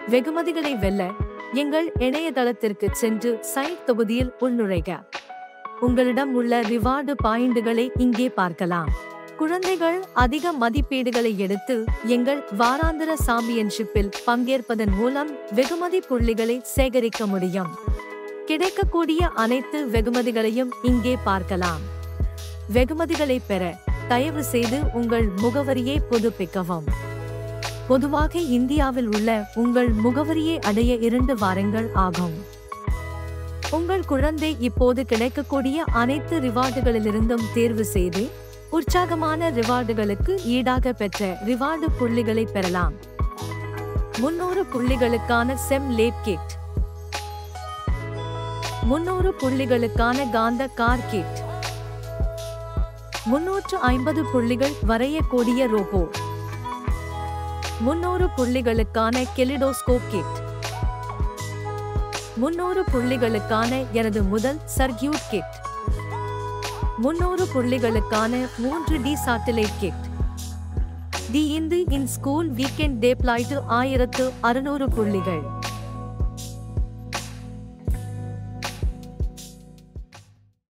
வெகுமதிகளை வெல்ல எங்கள் இணையதளத்திற்கு சென்று சைட் தொகுதியில் உள்நுழைக உங்களிடம் உள்ள ரிவார்டு பாயிண்டுகளை இங்கே பார்க்கலாம் குழந்தைகள் அதிக மதிப்பீடுகளை எடுத்து எங்கள் வாராந்திர சாம்பியன்ஷிப்பில் பங்கேற்பதன் மூலம் வெகுமதி புள்ளிகளை சேகரிக்க முடியும் கிடைக்கக்கூடிய அனைத்து வெகுமதிகளையும் இங்கே பார்க்கலாம் வெகுமதிகளை பெற தயவு செய்து உங்கள் முகவரியை புதுப்பிக்கவும் பொதுவாக இந்தியாவில் உள்ள உங்கள் முகவரியை அடைய இரண்டு வாரங்கள் ஆகும் உங்கள் குழந்தை இப்போது கிடைக்கக்கூடிய அனைத்து ரிவார்டுகளிலிருந்தும் தேர்வு செய்து உற்சாகமான ரிவார்டுகளுக்கு ஈடாக பெற்ற ரிவார்டு புள்ளிகளை பெறலாம் முன்னூறு புள்ளிகளுக்கான செம் லேப் கிட் முன்னூறு புள்ளிகளுக்கான காந்த கார் கிட் முன்னூற்று ஐம்பது புள்ளிகள் வரையக்கூடிய ரோபோ முன்னூறு புள்ளிகளுக்கான கெலிடோஸ்கோப் கிட் முன்னூறு புள்ளிகளுக்கான எனது முதல் சர்க்கியூட் கிட் முன்னூறு புள்ளிகளுக்கான மூன்று D satellite kit the Hindu in school weekend day பிளாய்டு ஆயிரத்து அறுநூறு புள்ளிகள்